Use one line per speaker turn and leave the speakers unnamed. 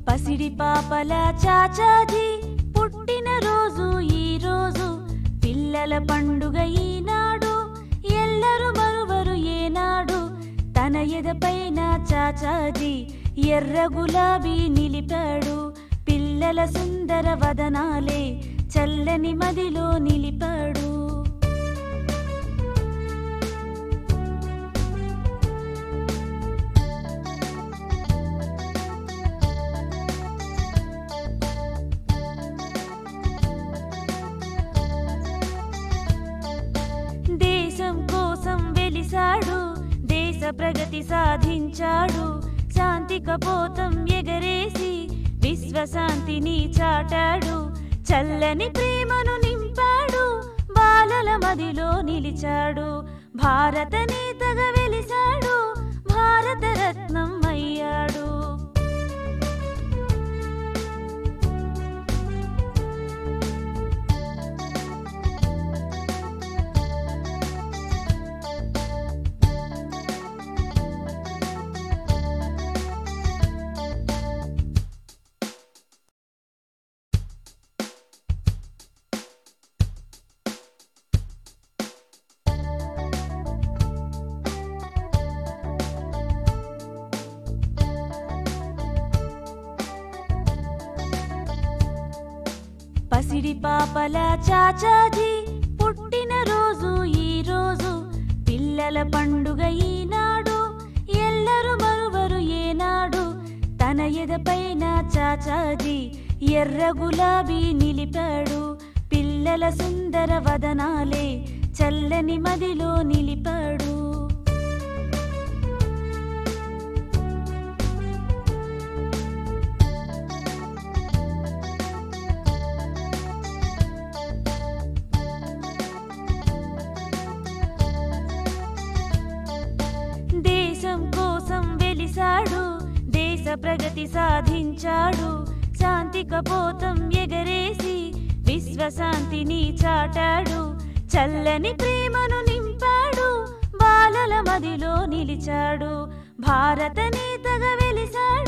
పసిడి పాపల చాచాజీ పుట్టిన రోజు ఈ రోజు పిల్లల పండుగ ఈనాడు ఎల్లరు మరువరు ఏనాడు తన ఎదపైన చాచాజీ ఎర్ర గులాబీ నిలిపాడు పిల్లల సుందర వదనాలే చల్లని మదిలో నిలిపాడు దేశం కోసం వెలిసాడు దేశ ప్రగతి సాధించాడు శాంతి కపోతం ఎగరేసి విశ్వశాంతిని చాటాడు చల్లని ప్రేమను నింపాడు బాలల మదిలో నిలిచాడు భారత నేతగా వెలిసాడు భారత రత్నం అయ్యాడు పసిడి పాపల చాచాజీ పుట్టిన రోజు ఈ రోజు పిల్లల పండుగ ఈనాడు ఎల్లరు మరువరు ఏనాడు తన ఎదపైన చాచాజీ ఎర్ర గులాబీ నిలిపాడు పిల్లల సుందర వదనాలే చల్లని మదిలో నిలిపాడు దేశం కోసం వెలిసాడు దేశ ప్రగతి సాధించాడు శాంతి కపోతం ఎగరేసి విశ్వశాంతిని చాటాడు చల్లని ప్రేమను నింపాడు బాలల మదిలో నిలిచాడు భారత నేతగా వెలిసాడు